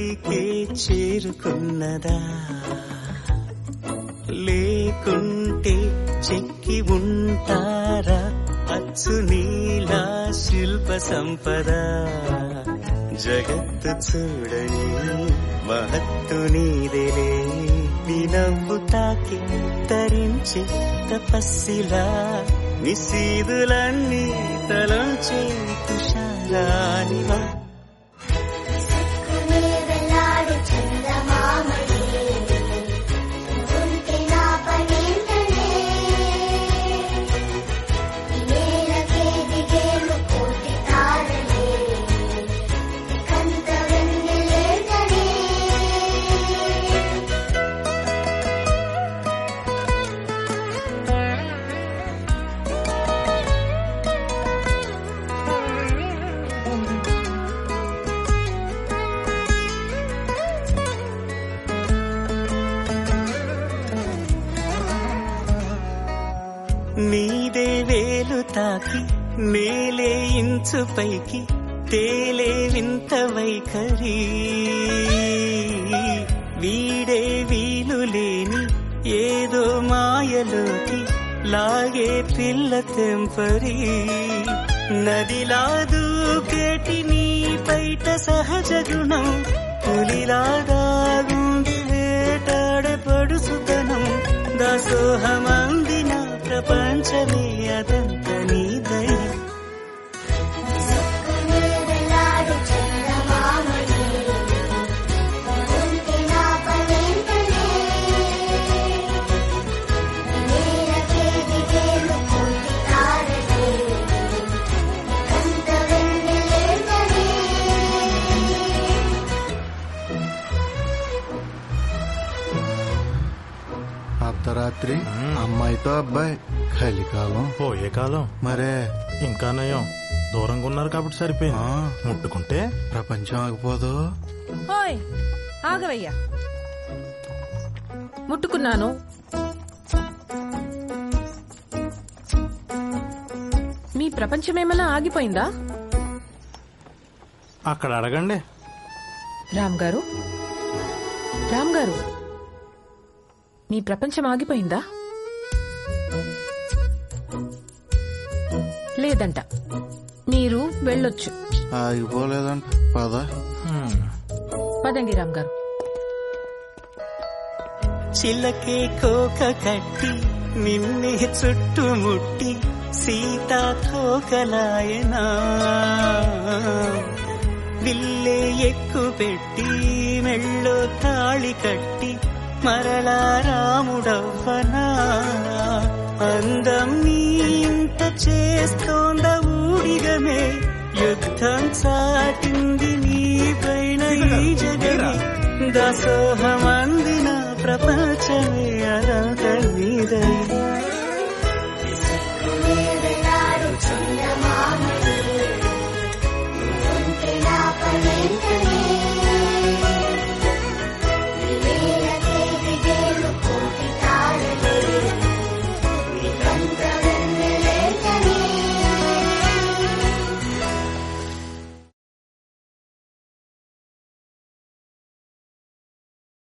పైకే చేరుకున్నదా లేకుంటే చెక్కి ఉంటారా అచ్చు నీలా శిల్ప సంపద జగత్తు చూడని మహత్తు నీదేలే నీ నవ్వు తాకి తరించి తపస్సిలా నిశీదులన్నీ తలంచే తుషారానివా వెల్లాడు చందమామని ఉంటే నా పనేంటనే నేలకే దిగేలు కోటి తారలే కంత వెన్నెలేంటనే నీదే వేలు తాకి నేలే ఇంచు పైకి తేలే వింత వైఖరి వీడే వీలు లేని ఏదో మాయలోకి లాగే పిల్ల తెంపరి నదిలా దూకేటి నీ పైట సహజ గుణం పులిలాదాగుంది వేటాడే పడుసుతనం దాసోహమందిన ప్రపంచమే అదంత నీ దయ వెల్లాడు చందమామని ఉంటే నా పనేంటనే నేలకే దిగేలు కోటి తారలే కంత వెన్నెలేంటనే అర్ధరాత్రి అమ్మాయితో అబ్బాయి కలికాలం పోయే కాలం మరే ఇంకా నయం దూరంగా ఉన్నారు కాబట్టి సరిపోయింది ఆ. ముట్టుకుంటే ప్రపంచం ఆగిపోదు ఓయ్ ఆగవయ్యా ముట్టుకున్నాను మీ ప్రపంచమేమన్నా ఆగిపోయిందా అక్కడ అడగండి రామ్ గారు రామ్ గారు మీ ప్రపంచం ఆగిపోయిందా లేదంట మీరు వెళ్ళొచ్చు ఆగిపోలేదంట పద హ్మ్. పదండి రామ్ గారు చిలకే కోక కట్టి నిన్నే చుట్టుముట్టి సీతా కోకలాయనా విల్లే ఎక్కు పెట్టి మెళ్ళో తాళి కట్టి మరలా రాముడవ్వనా అందం నీ ఇంత చేస్తోంద ఊడిగమే యుద్ధం చాటింది నీ పైన ఈ జగమే దాసోహమందిన ప్రపంచమే అనంత నీదై